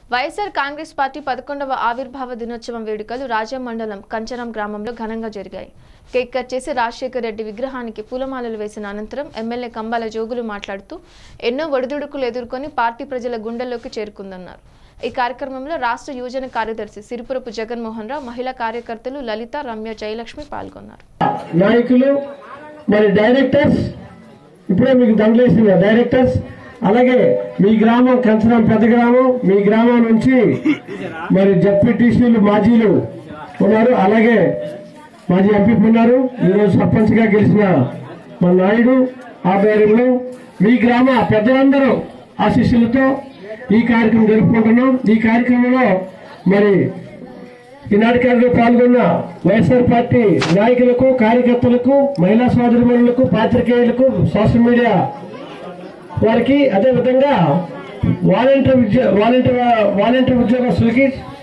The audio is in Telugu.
వైఎస్ఆర్ కాంగ్రెస్ పార్టీ పదకొండవ ఆవిర్భావ దినోత్సవం వేడుకలు రాజం మండలం కంచరం గ్రామంలో ఘనంగా జరిగాయి కేక్ కట్ చేసి రాజశేఖర్ రెడ్డి విగ్రహానికి పూలమాలలు వేసిన అనంతరం ఎమ్మెల్యే కంబాల జోగులు మాట్లాడుతూ ఎన్నో ఒడిదుడుకులు ఎదుర్కొని పార్టీ ప్రజల గుండెల్లోకి చేరుకుందన్నారు ఈ కార్యక్రమంలో రాష్ట్ర యువజన కార్యదర్శి సిరిపురపు జగన్మోహన్ రావు మహిళా కార్యకర్తలు లలిత రమ్య జయలక్ష్మి పాల్గొన్నారు నాయకులు మరి డైరెక్టర్స్ ఇప్పుడే మీకు దండలేసిన డైరెక్టర్స్ అలాగే మీ గ్రామం కంచనం పెద్ద గ్రామం మీ గ్రామం నుంచి మరి జడ్పీటీసీలు మాజీలు ఉన్నారు అలాగే మాజీ ఎంపీ ఉన్నారు ఈరోజు సర్పంచ్ గా గెలిచిన మన నాయుడు ఆధ్వర్యంలో మీ గ్రామ పెద్దలందరూ ఆశీస్సులతో ఈ కార్యక్రమం జరుపుకుంటున్నాం ఈ కార్యక్రమంలో మరి ఈనాటి కార్యక్రమంలో పాల్గొన్న వైఎస్ఆర్ పార్టీ నాయకులకు కార్యకర్తలకు మహిళా సోదరిమణులకు పాత్రికేయులకు సోషల్ మీడియా వారికి అదే విధంగా వాలంటీర్ ఉద్యో వాలంటీర్ వాలంటీర్ ఉద్యోగస్తులకి